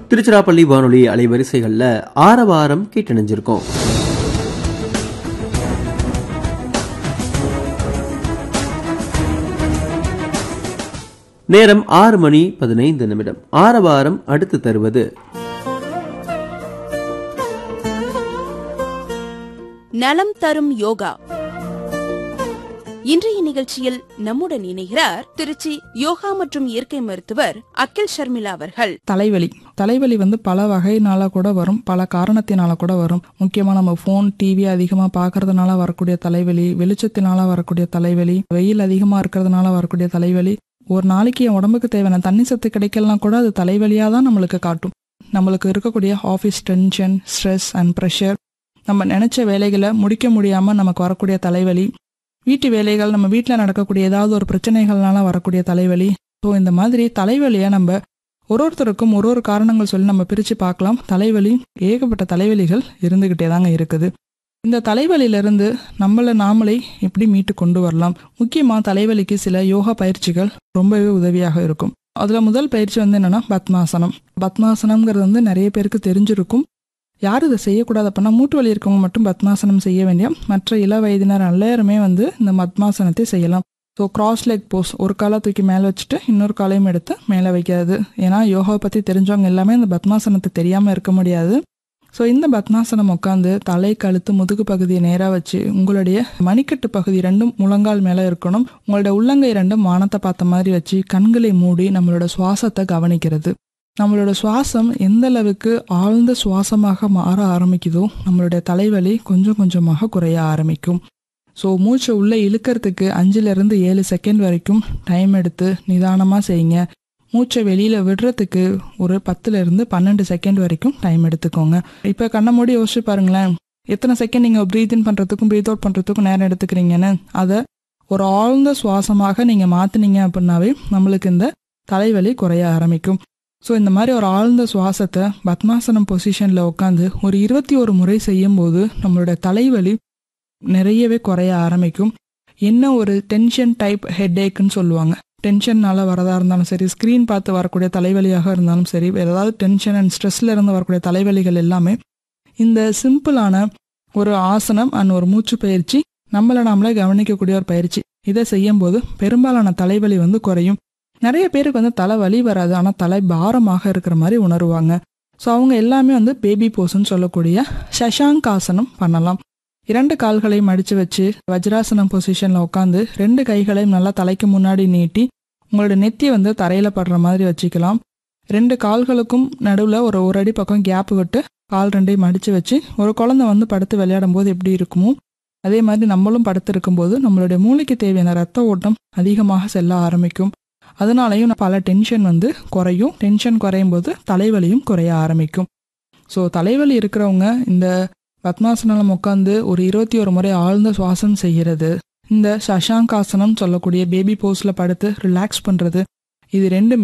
திருச்சிராப்பள்ளி வானொலி அலைவரிசைகளில் ஆரவாரம் கேட்டணிஞ்சிருக்கோம் நேரம் ஆறு மணி பதினைந்து நிமிடம் ஆரவாரம் அடுத்து தருவது நலம் தரும் யோகா இன்றைய நிகழ்ச்சியில் நம்முடன் இணைகிறார் திருச்சி யோகா மற்றும் இயற்கை மருத்துவர் அகில் ஷர்மிளா அவர்கள் தலைவலி தலைவலி வந்து பல வகையினால கூட வரும் பல காரணத்தினால கூட வரும் முக்கியமா நம்ம ஃபோன் டிவி அதிகமா பார்க்கறதுனால வரக்கூடிய தலைவலி வெளிச்சத்தினால வரக்கூடிய தலைவலி வெயில் அதிகமா இருக்கிறதுனால வரக்கூடிய தலைவலி ஒரு நாளைக்கு என் உடம்புக்கு தேவையான தண்ணி சத்து கிடைக்கலாம் கூட அது தலைவலியாக தான் நம்மளுக்கு காட்டும் நம்மளுக்கு இருக்கக்கூடிய office tension stress and pressure நம்ம நினைச்ச வேலைகளை முடிக்க முடியாம நமக்கு வரக்கூடிய தலைவலி வீட்டு வேலைகள் நம்ம வீட்டில் நடக்கக்கூடிய ஏதாவது ஒரு பிரச்சனைகள்னால வரக்கூடிய தலைவலி ஸோ இந்த மாதிரி தலைவலியை நம்ம ஒரு ஒருத்தருக்கும் ஒரு ஒரு காரணங்கள் சொல்லி நம்ம பிரித்து பார்க்கலாம் தலைவலி ஏகப்பட்ட தலைவலிகள் இருந்துக்கிட்டே தாங்க இருக்குது இந்த தலைவலியிலிருந்து நம்மளை நாமளே எப்படி மீட்டு கொண்டு வரலாம் முக்கியமாக தலைவலிக்கு சில யோகா பயிற்சிகள் ரொம்பவே உதவியாக இருக்கும் அதில் முதல் பயிற்சி வந்து என்னென்னா பத்மாசனம் பத்மாசனம்ங்கிறது வந்து நிறைய பேருக்கு தெரிஞ்சிருக்கும் யார் இதை செய்யக்கூடாது அப்படின்னா மூட்டு வலி இருக்கவங்க மட்டும் பத்மாசனம் செய்ய வேண்டிய மற்ற இள வயதினர் எல்லாருமே வந்து இந்த பத்மாசனத்தை செய்யலாம் ஸோ கிராஸ் லெக் போஸ் ஒரு காலை தூக்கி மேலே வச்சுட்டு இன்னொரு காலையும் எடுத்து மேலே வைக்கிறது ஏன்னா யோகாவை பற்றி தெரிஞ்சவங்க எல்லாமே இந்த பத்மாசனத்தை தெரியாமல் இருக்க முடியாது ஸோ இந்த பத்மாசனம் உட்காந்து தலை கழுத்து முதுகு பகுதியை நேராக வச்சு உங்களுடைய மணிக்கட்டு பகுதி ரெண்டும் முழங்கால் மேலே இருக்கணும் உங்களுடைய உள்ளங்கை ரெண்டும் வானத்தை பார்த்த மாதிரி வச்சு கண்களை மூடி நம்மளோட சுவாசத்தை கவனிக்கிறது நம்மளோட சுவாசம் எந்த அளவுக்கு ஆழ்ந்த சுவாசமாக மாற ஆரம்பிக்குதோ நம்மளுடைய தலைவலி கொஞ்சம் கொஞ்சமாக குறைய ஆரம்பிக்கும் ஸோ மூச்சை உள்ளே இழுக்கிறதுக்கு அஞ்சுலேருந்து ஏழு செகண்ட் வரைக்கும் டைம் எடுத்து நிதானமாக செய்யுங்க மூச்சை வெளியில் விடுறதுக்கு ஒரு பத்துலேருந்து பன்னெண்டு செகண்ட் வரைக்கும் டைம் எடுத்துக்கோங்க இப்போ கண்ணை மூடி யோசிச்சு பாருங்களேன் எத்தனை செகண்ட் நீங்கள் ப்ரீத் இன் பண்ணுறதுக்கும் ப்ரீத் அவுட் பண்ணுறதுக்கும் நேரம் எடுத்துக்கிறீங்கன்னு அதை ஒரு ஆழ்ந்த சுவாசமாக நீங்கள் மாற்றினீங்க அப்படின்னாவே நம்மளுக்கு இந்த தலைவலி குறைய ஆரம்பிக்கும் ஸோ இந்த மாதிரி ஒரு ஆழ்ந்த சுவாசத்தை பத்மாசனம் பொசிஷனில் உட்காந்து ஒரு இருபத்தி ஒரு முறை செய்யும்போது நம்மளோட தலைவலி நிறையவே குறைய ஆரம்பிக்கும் என்ன ஒரு டென்ஷன் டைப் ஹெட்ஏக்குன்னு சொல்லுவாங்க டென்ஷன்னால வரதா இருந்தாலும் சரி ஸ்க்ரீன் பார்த்து வரக்கூடிய தலைவலியாக இருந்தாலும் சரி வேறு ஏதாவது டென்ஷன் அண்ட் ஸ்ட்ரெஸ்ல இருந்து வரக்கூடிய தலைவலிகள் எல்லாமே இந்த சிம்பிளான ஒரு ஆசனம் அண்ட் ஒரு மூச்சு பயிற்சி நம்மளை நாமளே கவனிக்கக்கூடிய ஒரு பயிற்சி இதை செய்யும்போது பெரும்பாலான தலைவலி வந்து குறையும் நிறைய பேருக்கு வந்து தலை வலி வராது ஆனால் தலை பாரமாக இருக்கிற மாதிரி உணருவாங்க ஸோ அவங்க எல்லாமே வந்து பேபி போஸ்ன்னு சொல்லக்கூடிய சஷாங்காசனம் பண்ணலாம் இரண்டு கால்களையும் மடித்து வச்சு வஜ்ராசனம் பொசிஷனில் உட்காந்து ரெண்டு கைகளையும் நல்லா தலைக்கு முன்னாடி நீட்டி உங்களோட நெத்தியை வந்து தரையில் படுற மாதிரி வச்சுக்கலாம் ரெண்டு கால்களுக்கும் நடுவில் ஒரு ஒரு அடி பக்கம் கேப் விட்டு கால் ரெண்டையும் மடித்து வச்சு ஒரு குழந்தை வந்து படுத்து விளையாடும் போது எப்படி இருக்குமோ அதே மாதிரி நம்மளும் படுத்து இருக்கும்போது நம்மளுடைய மூளைக்கு தேவையான ரத்த ஓட்டம் அதிகமாக செல்ல ஆரம்பிக்கும் அதனாலையும் பல டென்ஷன் வந்து குறையும் டென்ஷன் குறையும் போது தலைவலியும் குறைய ஆரம்பிக்கும் ஸோ தலைவலி இருக்கிறவங்க இந்த பத்மாசனம் உட்காந்து ஒரு இருபத்தி ஒரு முறை ஆழ்ந்த சுவாசம் செய்கிறது இந்த சஷாங்காசனம் சொல்லக்கூடிய பேபி போஸ்ல படுத்து ரிலாக்ஸ் பண்றது இது ரெண்டு